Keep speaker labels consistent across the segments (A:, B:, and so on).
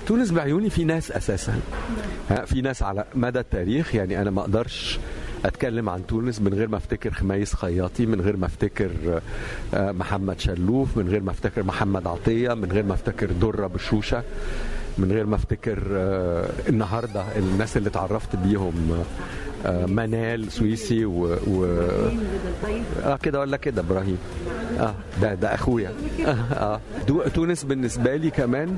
A: تونس بعيوني في ناس اساسا ها في ناس على مدى التاريخ يعني انا ما اقدرش اتكلم عن تونس من غير ما افتكر خميس خياطي من غير ما افتكر آه، محمد شلوف من غير ما افتكر محمد عطيه من غير ما افتكر دره بشوشه من غير ما افتكر آه، النهارده الناس اللي اتعرفت بيهم آه، منال سويسي و, و... اه كده ولا كده ابراهيم اه ده ده اخويا اه, آه. دو- تونس بالنسبه لي كمان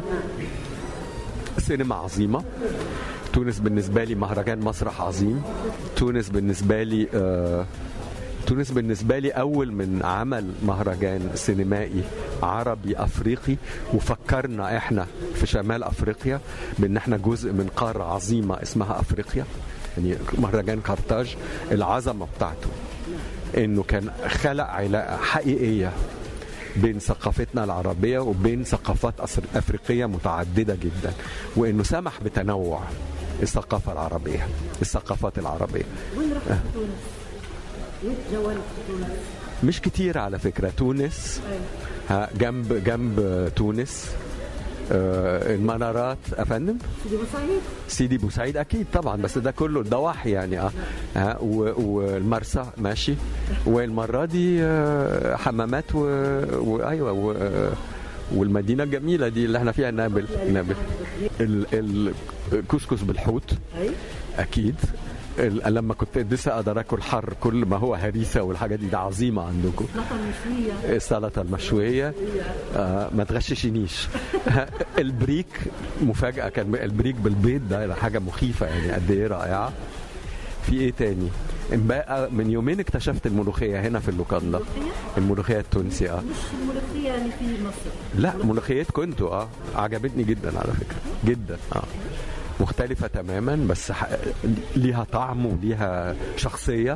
A: سينما عظيمه تونس بالنسبه لي مهرجان مسرح عظيم تونس بالنسبه لي آه تونس بالنسبة لي أول من عمل مهرجان سينمائي عربي أفريقي وفكرنا إحنا في شمال أفريقيا بأن إحنا جزء من قارة عظيمة اسمها أفريقيا يعني مهرجان كارتاج العظمة بتاعته إنه كان خلق علاقة حقيقية بين ثقافتنا العربية وبين ثقافات أصر- أفريقية متعددة جدا وإنه سمح بتنوع الثقافة العربية الثقافات العربية
B: وين رحت في تونس؟ وين تجولت في تونس؟
A: مش كتير على فكرة تونس ها جنب جنب تونس آه، المنارات افندم
B: سيدي بوسعيد؟
A: سيدي بوسعيد اكيد طبعا بس ده كله الضواحي يعني اه ها و- والمرسى ماشي والمره دي آه، حمامات و... وايوه و... آه، والمدينه الجميله دي اللي احنا فيها نابل نابل ال- الكسكس بالحوت
B: اي
A: اكيد ال- لما كنت لسه اقدر اكل حر كل ما هو هريسه والحاجات دي ده عظيمه عندكم
B: سلطه مشويه
A: السلطه المشويه آه ما تغششنيش البريك مفاجاه كان البريك بالبيض ده حاجه مخيفه يعني قد ايه رائعه في ايه تاني بقى من يومين اكتشفت الملوخيه هنا في اللوكاندا الملوخيه التونسي اه
B: مش الملوخيه اللي في مصر
A: لا ملوخيتكم انتوا اه عجبتني جدا على فكره جدا اه مختلفة تماما بس ح... ليها طعم وليها شخصية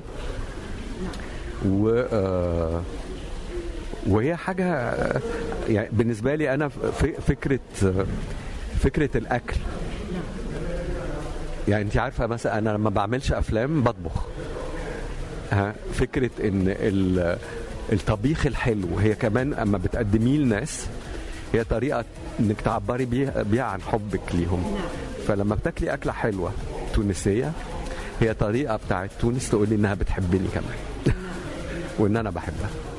A: و آه، وهي حاجة آه، يعني بالنسبة لي أنا ف- فكرة آه، فكرة الأكل يعني أنت عارفة مثلا أنا لما بعملش أفلام بطبخ ها فكرة إن ال- الطبيخ الحلو هي كمان أما بتقدميه لناس هي طريقة إنك تعبري بيها, بيها عن حبك ليهم فلما بتاكلي أكلة حلوة تونسية هي طريقة بتاعت تونس تقولي إنها بتحبني كمان وإن أنا بحبها